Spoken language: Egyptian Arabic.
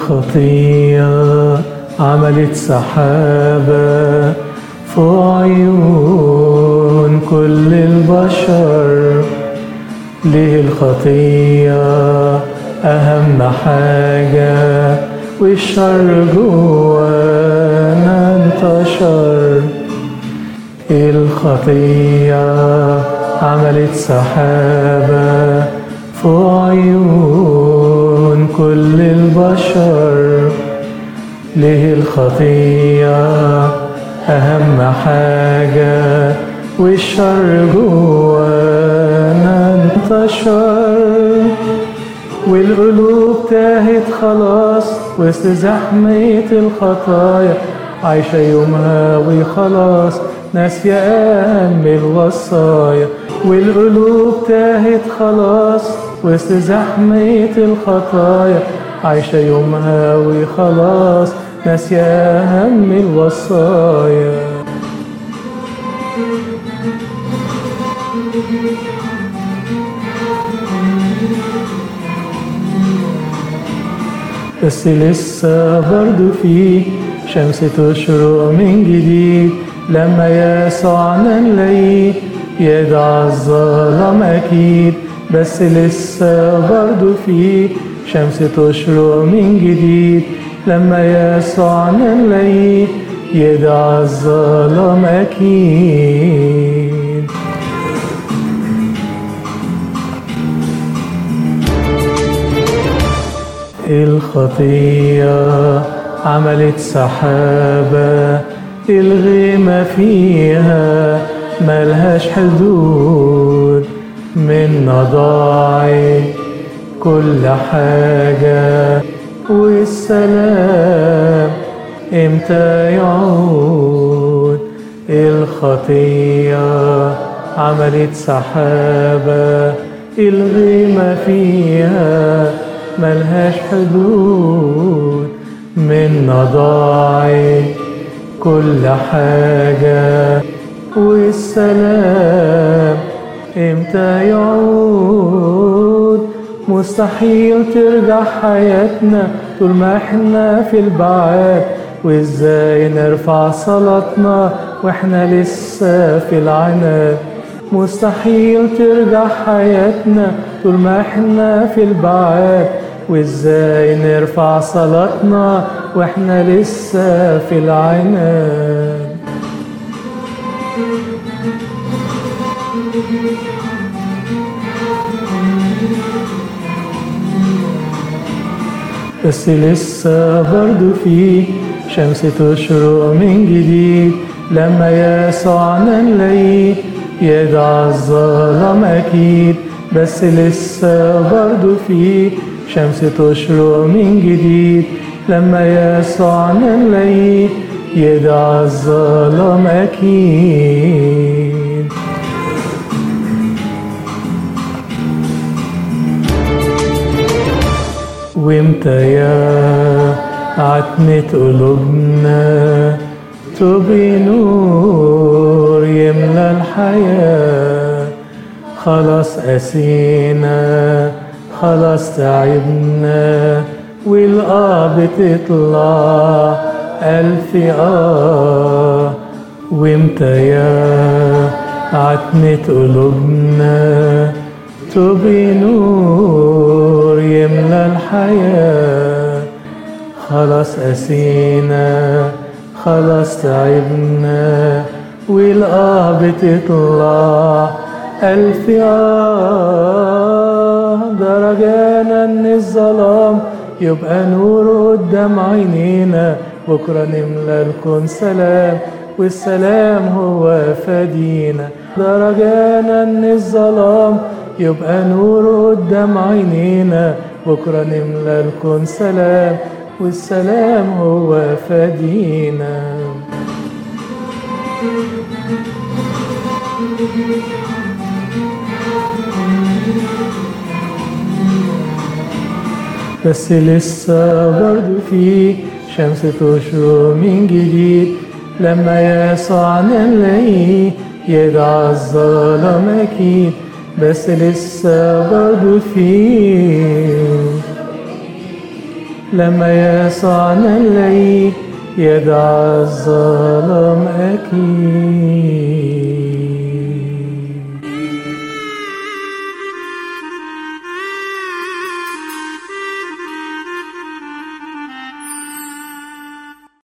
الخطية عملت سحابة فوق عيون كل البشر ليه الخطية أهم حاجة والشر جوانا انتشر الخطية عملت سحابة فوق عيون كل البشر ليه الخطية أهم حاجة والشر جوانا انتشر والقلوب تاهت خلاص وسط زحمة الخطايا عايشة يومها وخلاص ناسية أهم الوصايا والقلوب تاهت خلاص وسط زحمة الخطايا عايشة يومها وخلاص ناسية أهم الوصايا بس لسه برضو في شمس تشرق من جديد لما يسوعنا نلاقيه يدعى الظلام أكيد بس لسه برضو في شمس تشرق من جديد لما يسوعنا نلاقيه يدعى الظلام أكيد الخطية عملت سحابة الغيمة فيها ملهاش حدود من ضاعت كل حاجة والسلام امتى يعود الخطية عملت سحابة الغيمة فيها ملهاش حدود من ضاعت كل حاجة والسلام امتى يعود مستحيل ترجع حياتنا طول ما احنا في البعاد وازاي نرفع صلاتنا واحنا لسه في العناد مستحيل ترجع حياتنا طول ما احنا في البعاد وازاي نرفع صلاتنا واحنا لسه في العناد بس لسه برضو في شمس تشرق من جديد لما يسوعنا نلاقيه يدعى الظلام أكيد بس لسه برضو في شمس تشرق من جديد لما يسوعنا نلاقيه يدعى الظلام أكيد وامتى يا عتمة قلوبنا تبي نور يملى الحياة خلاص قسينا خلاص تعبنا والآه بتطلع ألف آه وامتى يا عتمة قلوبنا تبي نور يملى الحياة خلاص قسينا خلاص تعبنا والآه بتطلع ألف آه درجانا من الظلام يبقى نور قدام عينينا بكرة نملى الكون سلام والسلام هو فدينا درجانا من الظلام يبقى نور قدام عينينا بكرة نملى الكون سلام والسلام هو فدينا بس لسه برضو في شمس تشرق من جديد لما يسوعنا نلاقيه يدعى الظلام أكيد بس لسه برضو في لما يسوع نلاقيه يدعى الظلام أكيد